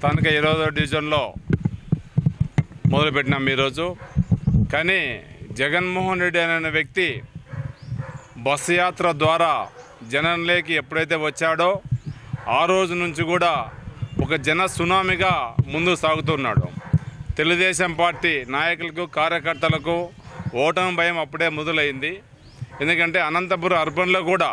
స్థానిక ఇరవై డివిజన్లో మొదలుపెట్టినాం ఈరోజు కానీ జగన్మోహన్ రెడ్డి అనే వ్యక్తి బస్సు యాత్ర ద్వారా జనంలోకి ఎప్పుడైతే వచ్చాడో ఆ రోజు నుంచి కూడా ఒక జన సునామీగా ముందుకు సాగుతున్నాడు తెలుగుదేశం పార్టీ నాయకులకు కార్యకర్తలకు ఓటమి భయం అప్పుడే మొదలైంది ఎందుకంటే అనంతపురం అర్బన్లో కూడా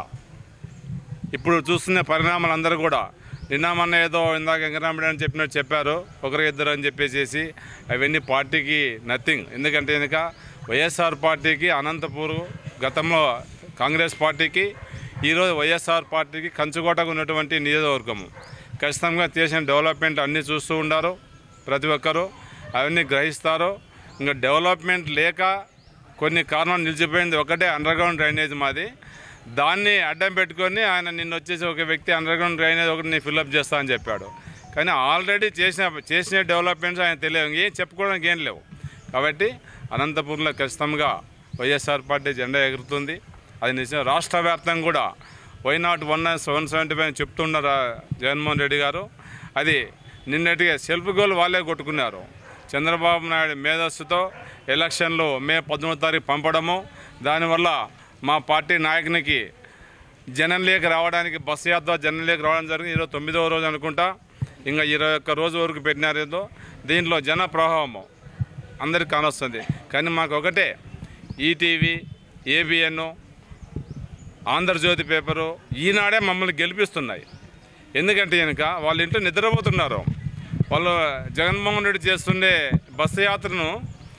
ఇప్పుడు చూస్తున్న పరిణామాలు అందరూ కూడా నిన్న మొన్న ఏదో ఇందాక వెంకటరామరెడ్డి అని చెప్పినట్టు చెప్పారు ఒకరు ఇద్దరు అని చెప్పేసి అవన్నీ పార్టీకి నథింగ్ ఎందుకంటే కనుక వైఎస్ఆర్ పార్టీకి అనంతపూర్ గతంలో కాంగ్రెస్ పార్టీకి ఈరోజు వైఎస్ఆర్ పార్టీకి కంచుకోటకు ఉన్నటువంటి నియోజకవర్గము ఖచ్చితంగా చేసిన డెవలప్మెంట్ అన్నీ చూస్తూ ఉన్నారు ప్రతి ఒక్కరూ అవన్నీ గ్రహిస్తారు ఇంకా డెవలప్మెంట్ లేక కొన్ని కారణాలు నిలిచిపోయింది ఒకటే అండర్ గ్రౌండ్ డ్రైనేజ్ మాది దాన్ని అడ్డం పెట్టుకొని ఆయన నిన్న వచ్చేసి ఒక వ్యక్తి అండర్ గ్రౌండ్ డ్రైనేజ్ ఒకటి నేను ఫిల్అప్ చేస్తా అని చెప్పాడు కానీ ఆల్రెడీ చేసిన చేసిన డెవలప్మెంట్స్ ఆయన తెలియదు ఏం చెప్పుకోవడానికి ఏం లేవు కాబట్టి అనంతపురంలో ఖచ్చితంగా వైఎస్ఆర్ పార్టీ జెండా ఎగురుతుంది అది నిజం రాష్ట్ర వ్యాప్తంగా కూడా why not one seven seventy five చెప్తున్నారు ఆ జగన్మోహన్ రెడ్డి గారు అది నిన్నటిగా సెల్ఫ్ గోల్ వాళ్ళే కొట్టుకున్నారు చంద్రబాబు నాయుడు మేధస్సుతో ఎలక్షన్లు మే పదమూడు తారీఖు పంపడము దానివల్ల మా పార్టీ నాయకునికి జనంలోకి రావడానికి బస్సు యాత్ర జనంలోకి రావడం జరిగింది ఈరోజు తొమ్మిదవ రోజు అనుకుంటా ఇంకా ఇరవై ఒక్క రోజు వరకు పెట్టినారు ఏదో దీంట్లో జన ప్రవాహము అందరికి కానొస్తుంది కానీ మాకు ఒకటే ఈటీవీ ఏబిఎన్ ఆంధ్రజ్యోతి పేపరు ఈనాడే మమ్మల్ని గెలిపిస్తున్నాయి ఎందుకంటే కనుక వాళ్ళ ఇంట్లో నిద్రపోతున్నారు వాళ్ళు జగన్మోహన్ రెడ్డి చేస్తుండే బస్సు యాత్రను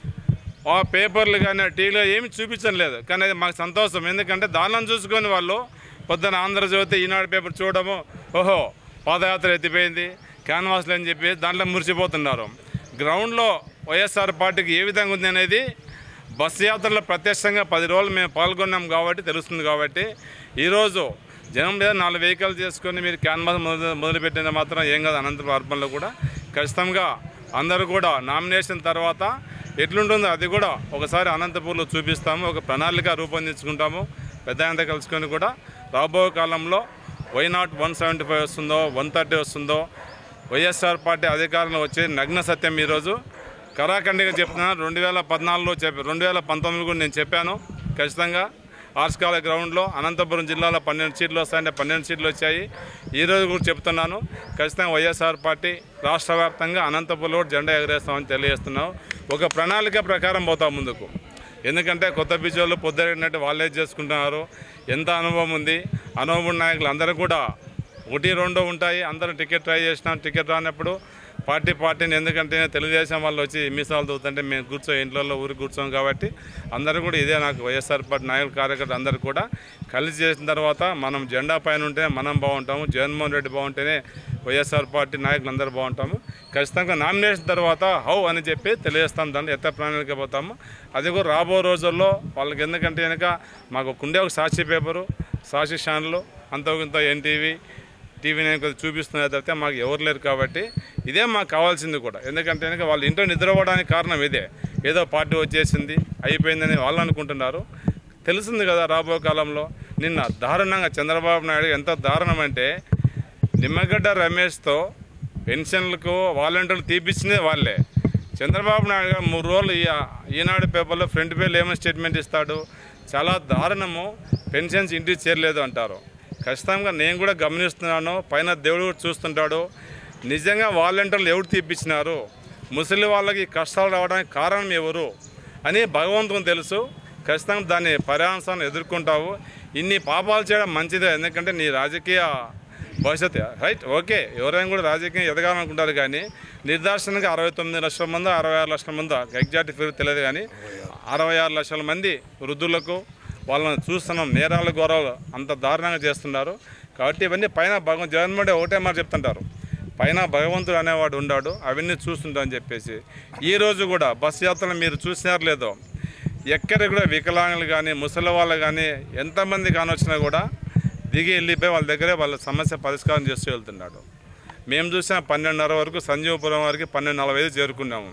ఆ పేపర్లు కానీ టీవీలో ఏమి చూపించడం లేదు కానీ అది మాకు సంతోషం ఎందుకంటే దానిలో చూసుకొని వాళ్ళు పొద్దున ఆంధ్రజ్యోతి ఈనాడు పేపర్ చూడడము ఓహో పాదయాత్ర ఎత్తిపోయింది క్యాన్వాస్లు అని చెప్పి దాంట్లో మురిసిపోతున్నారు గ్రౌండ్లో వైఎస్ఆర్ పార్టీకి ఏ విధంగా ఉంది అనేది బస్సు యాత్రలో ప్రత్యక్షంగా పది రోజులు మేము పాల్గొన్నాం కాబట్టి తెలుస్తుంది కాబట్టి ఈరోజు జనం మీద నాలుగు వెహికల్ చేసుకొని మీరు క్యాన్వాస్ మొదలు మొదలుపెట్టిన మాత్రం ఏం కాదు అనంతపురం అర్బన్లో కూడా ఖచ్చితంగా అందరూ కూడా నామినేషన్ తర్వాత ఎట్లుంటుందో అది కూడా ఒకసారి అనంతపూర్లో చూపిస్తాము ఒక ప్రణాళిక రూపొందించుకుంటాము పెద్ద ఆయనతో కలుసుకొని కూడా రాబోయే కాలంలో why not one seventy five వస్తుందో వన్ థర్టీ వస్తుందో వైఎస్ఆర్ పార్టీ అధికారంలో వచ్చే నగ్న సత్యం ఈరోజు కరాఖండిగా చెప్తున్నాను రెండు వేల పద్నాలుగులో చెప్పి రెండు వేల పంతొమ్మిది కూడా నేను చెప్పాను ఖచ్చితంగా ఆర్ట్స్ కాలేజ్ గ్రౌండ్లో అనంతపురం జిల్లాలో పన్నెండు సీట్లు వస్తాయంటే పన్నెండు సీట్లు వచ్చాయి ఈరోజు కూడా చెప్తున్నాను ఖచ్చితంగా వైఎస్ఆర్ పార్టీ రాష్ట్ర వ్యాప్తంగా అనంతపురంలో కూడా జెండా ఎగరేస్తామని తెలియజేస్తున్నాం ఒక ప్రణాళిక ప్రకారం పోతాం ముందుకు ఎందుకంటే కొత్త బీజోళ్ళు పొద్దున్నట్టు వాళ్ళే చేసుకుంటున్నారు ఎంత అనుభవం ఉంది అనుభవం నాయకులు అందరూ కూడా ఒకటి రెండో ఉంటాయి అందరూ టికెట్ ట్రై చేసినాం టికెట్ రానప్పుడు పార్టీ పార్టీని ఎందుకంటే తెలుగుదేశం వాళ్ళు వచ్చి మీసాలు దూతుంటే మేము కూర్చో ఇంట్లో ఊరికి కూర్చోం కాబట్టి అందరూ కూడా ఇదే నాకు వైఎస్ఆర్ పార్టీ నాయకులు కార్యకర్తలు అందరూ కూడా కలిసి చేసిన తర్వాత మనం జెండా పైన ఉంటేనే మనం బాగుంటాము జగన్మోహన్ రెడ్డి బాగుంటేనే వైఎస్ఆర్ పార్టీ నాయకులు అందరూ బాగుంటాము ఖచ్చితంగా నామినేషన్ తర్వాత హౌ అని చెప్పి తెలియజేస్తాం దాన్ని ఎత్త ప్రణాళిక పోతాము అది కూడా రాబో రోజుల్లో వాళ్ళకి ఎందుకంటే కనుక మాకు కుండే ఒక సాక్షి పేపరు సాక్షి ఛానల్ అంత ఇంత ఎన్టీవీ టీవీ నేను కొద్దిగా చూపిస్తున్నా తప్పితే మాకు ఎవరు లేరు కాబట్టి ఇదే మాకు కావాల్సింది కూడా ఎందుకంటే కనుక వాళ్ళు ఇంట్లో నిద్రపోవడానికి కారణం ఇదే ఏదో పార్టీ వచ్చేసింది అయిపోయిందని వాళ్ళు అనుకుంటున్నారు తెలిసింది కదా రాబోయే కాలంలో నిన్న దారుణంగా చంద్రబాబు నాయుడు ఎంత దారుణం అంటే నిమ్మగడ్డ రమేష్తో పెన్షన్లకు వాలంటీర్లు తీపిచ్చినదే వాళ్ళే చంద్రబాబు నాయుడు గారు మూడు రోజులు ఈ ఈనాడు పేపర్లో ఫ్రంట్ పేర్లు ఏమైనా స్టేట్మెంట్ ఇస్తాడు చాలా దారుణము పెన్షన్స్ ఇంటికి చేరలేదు అంటారు ఖచ్చితంగా నేను కూడా గమనిస్తున్నాను పైన దేవుడు కూడా చూస్తుంటాడు నిజంగా వాలంటీర్లు ఎవరు తీపిచ్చినారు ముసలి వాళ్ళకి కష్టాలు రావడానికి కారణం ఎవరు అని భగవంతుని తెలుసు ఖచ్చితంగా దాన్ని పర్యావసాన్ని ఎదుర్కొంటావు ఇన్ని పాపాలు చేయడం మంచిదే ఎందుకంటే నీ రాజకీయ భవిష్యత్తు రైట్ ఓకే ఎవరైనా కూడా రాజకీయం ఎదగాలనుకుంటారు కానీ నిర్దాక్షణంగా అరవై తొమ్మిది లక్షల మంది అరవై ఆరు లక్షల మంది ఎగ్జాక్ట్ ఫిగర్ తెలియదు కానీ అరవై ఆరు లక్షల మంది వృద్ధులకు వాళ్ళని చూస్తున్నాం నేరాల గౌరవాలు అంత దారుణంగా చేస్తున్నారు కాబట్టి ఇవన్నీ పైన భగవం జగన్మోహన్ రెడ్డి ఒకటే మాట చెప్తుంటారు పైన భగవంతుడు అనేవాడు ఉన్నాడు అవన్నీ చూస్తుంటా అని చెప్పేసి ఈ రోజు కూడా బస్ యాత్రలు మీరు చూసినారు లేదో ఎక్కడ కూడా వికలాంగులు కానీ ముసలి వాళ్ళు కానీ ఎంతమంది కానొచ్చినా కూడా దిగి వెళ్ళిపోయి వాళ్ళ దగ్గరే వాళ్ళ సమస్య పరిష్కారం చేస్తూ వెళ్తున్నాడు మేము చూసిన పన్నెండున్నర వరకు సంజీవపురం వరకు పన్నెండు నలభై ఐదు చేరుకున్నాము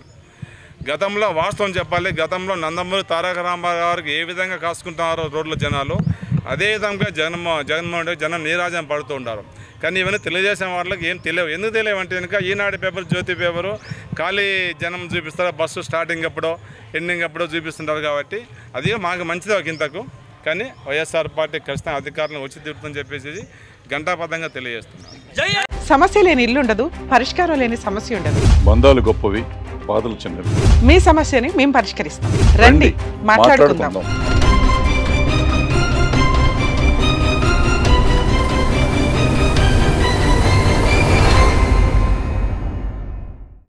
గతంలో వాస్తవం చెప్పాలి గతంలో నందమూరి తారక రామారావు గారికి ఏ విధంగా కాసుకుంటున్నారో రోడ్ల జనాలు అదే విధంగా జగన్మో జగన్మోహన్ రెడ్డి జనం నీరాజం పడుతూ ఉంటారు కానీ ఇవన్నీ తెలుగుదేశం వాళ్ళకి ఏం తెలియవు ఎందుకు తెలియవు అంటే కనుక ఈనాడు పేపర్ జ్యోతి పేపరు ఖాళీ జనం చూపిస్తారు బస్సు స్టార్టింగ్ ఎప్పుడో ఎండింగ్ ఎప్పుడో చూపిస్తుంటారు కాబట్టి అది మాకు మంచిది ఒక ఇంతకు కానీ వైఎస్ఆర్ పార్టీ ఖచ్చితంగా అధికారులను వచ్చి తీరుతుందని చెప్పేసి గంటాపదంగా తెలియజేస్తున్నాను సమస్య లేని ఇల్లు ఉండదు పరిష్కారం లేని సమస్య ఉండదు బంధాలు గొప్పవి బాధలు చిన్నవి మీ సమస్యని మేము పరిష్కరిస్తాం రండి మాట్లాడుకుందాం మాట్లాడుకుందాం